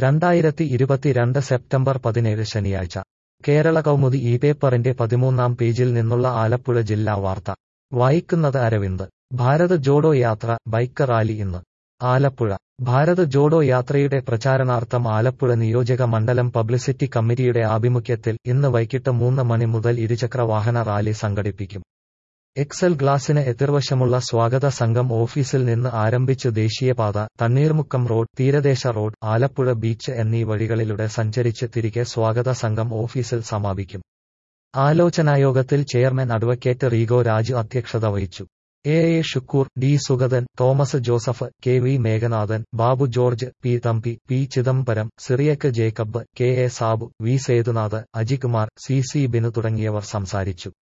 രണ്ടായിരത്തി ഇരുപത്തിരണ്ട് സെപ്റ്റംബർ പതിനേഴ് ശനിയാഴ്ച കേരള കൗമുദി ഈ പേപ്പറിന്റെ പതിമൂന്നാം പേജിൽ നിന്നുള്ള ആലപ്പുഴ ജില്ലാ വാർത്ത വായിക്കുന്നത് അരവിന്ദ് ഭാരത് ജോഡോ യാത്ര ബൈക്ക് റാലി ഇന്ന് ആലപ്പുഴ ഭാരത് ജോഡോ യാത്രയുടെ പ്രചാരണാർത്ഥം ആലപ്പുഴ നിയോജക മണ്ഡലം പബ്ലിസിറ്റി കമ്മിറ്റിയുടെ ആഭിമുഖ്യത്തിൽ ഇന്ന് വൈകിട്ട് മൂന്ന് മണി മുതൽ ഇരുചക്ര വാഹന റാലി സംഘടിപ്പിക്കും എക്സൽ ഗ്ലാസിന് എതിർവശമുള്ള സ്വാഗത സംഘം ഓഫീസിൽ നിന്ന് ആരംഭിച്ച് ദേശീയപാത തണ്ണീർമുക്കം റോഡ് തീരദേശ റോഡ് ആലപ്പുഴ ബീച്ച് എന്നീ വഴികളിലൂടെ സഞ്ചരിച്ച് തിരികെ സ്വാഗത സംഘം ഓഫീസിൽ സമാപിക്കും ആലോചനായോഗത്തിൽ ചെയർമാൻ അഡ്വക്കേറ്റ് റീഗോ രാജു അധ്യക്ഷത വഹിച്ചു A A Shukkur D Sugathan Thomas Joseph K V Meghanathan Babu George P Thampi P Chidambaram Cyriac Jacob K A Sabu V Sethunath Ajikumar C C Binu തുടങ്ങിയവർ സംസാരിച്ചു